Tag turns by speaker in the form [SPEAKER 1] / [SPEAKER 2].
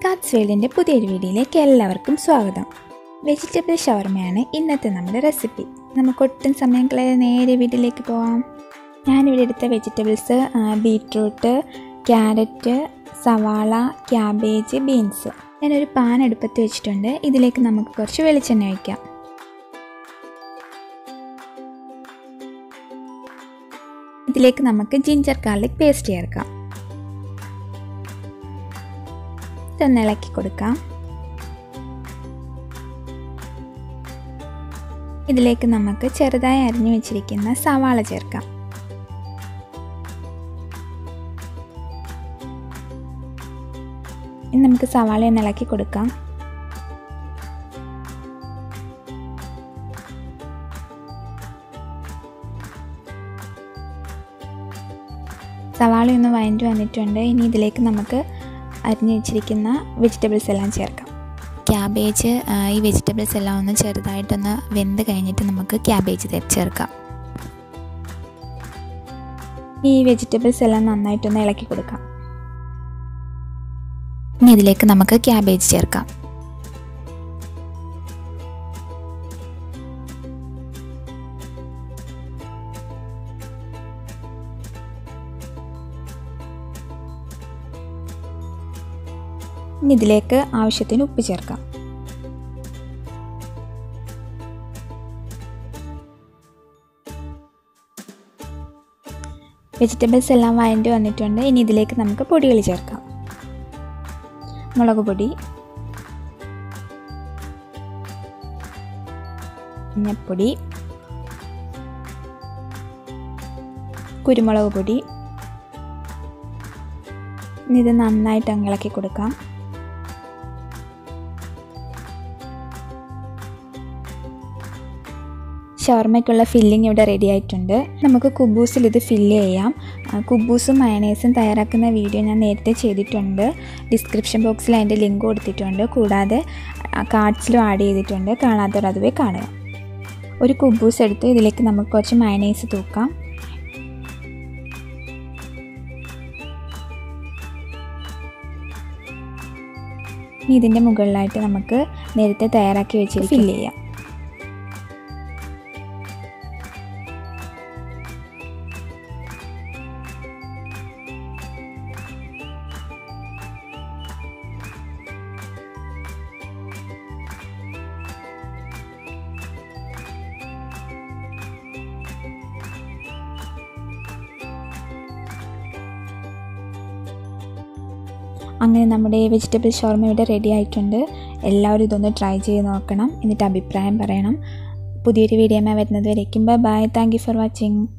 [SPEAKER 1] Katz വേൾഡിൻ്റെ പുതിയൊരു വീഡിയോയിലേക്ക് എല്ലാവർക്കും സ്വാഗതം വെജിറ്റബിൾ ഷവർമയാണ് ഇന്നത്തെ നമ്മുടെ റെസിപ്പി നമുക്ക് ഒട്ടും സമയം കളയാതെ നേരെ വീട്ടിലേക്ക് പോവാം ഞാനിവിടെ എടുത്ത വെജിറ്റബിൾസ് ബീട്രൂട്ട് ക്യാരറ്റ് സവാള ക്യാബേജ് ബീൻസ് ഞാനൊരു പാൻ അടുപ്പത്ത് വെച്ചിട്ടുണ്ട് ഇതിലേക്ക് നമുക്ക് കുറച്ച് വെളിച്ചെണ്ണ ഒഴിക്കാം ഇതിലേക്ക് നമുക്ക് ജിഞ്ചർ ഗാർലിക് പേസ്റ്റ് ചേർക്കാം ഇതൊന്ന് ഇളക്കി കൊടുക്കാം ഇതിലേക്ക് നമുക്ക് ചെറുതായി അരിഞ്ഞു വെച്ചിരിക്കുന്ന സവാള ചേർക്കാം ഇനി നമുക്ക് സവാള ഒന്ന് ഇളക്കി കൊടുക്കാം സവാള ഒന്ന് വഴഞ്ഞു വന്നിട്ടുണ്ട് ഇനി ഇതിലേക്ക് നമുക്ക് അരിഞ്ഞു വെച്ചിരിക്കുന്ന വെജിറ്റബിൾസ് എല്ലാം ചേർക്കാം ക്യാബേജ് ഈ വെജിറ്റബിൾസ് എല്ലാം ഒന്ന് ചെറുതായിട്ടൊന്ന് വെന്ത് കഴിഞ്ഞിട്ട് നമുക്ക് ക്യാബേജ് ചേർക്കാം ഈ വെജിറ്റബിൾസ് എല്ലാം നന്നായിട്ടൊന്ന് ഇളക്കി കൊടുക്കാം ഇനി ഇതിലേക്ക് നമുക്ക് ക്യാബേജ് ചേർക്കാം ഇനി ഇതിലേക്ക് ആവശ്യത്തിന് ഉപ്പ് ചേർക്കാം വെജിറ്റബിൾസ് എല്ലാം വഴണ്ടി വന്നിട്ടുണ്ട് ഇനി ഇതിലേക്ക് നമുക്ക് പൊടികൾ ചേർക്കാം മുളക് പൊടി മഞ്ഞപ്പൊടി കുരുമുളക് പൊടി ഇത് നന്നായിട്ട് അങ്ങ് ഇളക്കി കൊടുക്കാം ഷവർമയ്ക്കുള്ള ഫില്ലിംഗ് ഇവിടെ റെഡി ആയിട്ടുണ്ട് നമുക്ക് കുബൂസിൽ ഇത് ഫില്ല് ചെയ്യാം കുബൂസും മയണൈസും തയ്യാറാക്കുന്ന വീഡിയോ ഞാൻ നേരത്തെ ചെയ്തിട്ടുണ്ട് ഡിസ്ക്രിപ്ഷൻ ബോക്സിൽ അതിൻ്റെ ലിങ്ക് കൊടുത്തിട്ടുണ്ട് കൂടാതെ കാർഡ്സിലും ആഡ് ചെയ്തിട്ടുണ്ട് കാണാത്തവർ അതുവേ കാണുക ഒരു കുബൂസ് എടുത്ത് ഇതിലേക്ക് നമുക്ക് കുറച്ച് മയണൈസ് തൂക്കാം ഇനി ഇതിൻ്റെ മുകളിലായിട്ട് നമുക്ക് നേരത്തെ തയ്യാറാക്കി വെച്ച് ഫില്ല് ചെയ്യാം അങ്ങനെ നമ്മുടെ വെജിറ്റബിൾ ഷോർമ ഇവിടെ റെഡി ആയിട്ടുണ്ട് എല്ലാവരും ഇതൊന്ന് ട്രൈ ചെയ്ത് നോക്കണം എന്നിട്ട് അഭിപ്രായം പറയണം പുതിയൊരു വീഡിയോ വരുന്നത് വരയ്ക്കും bye thank you for watching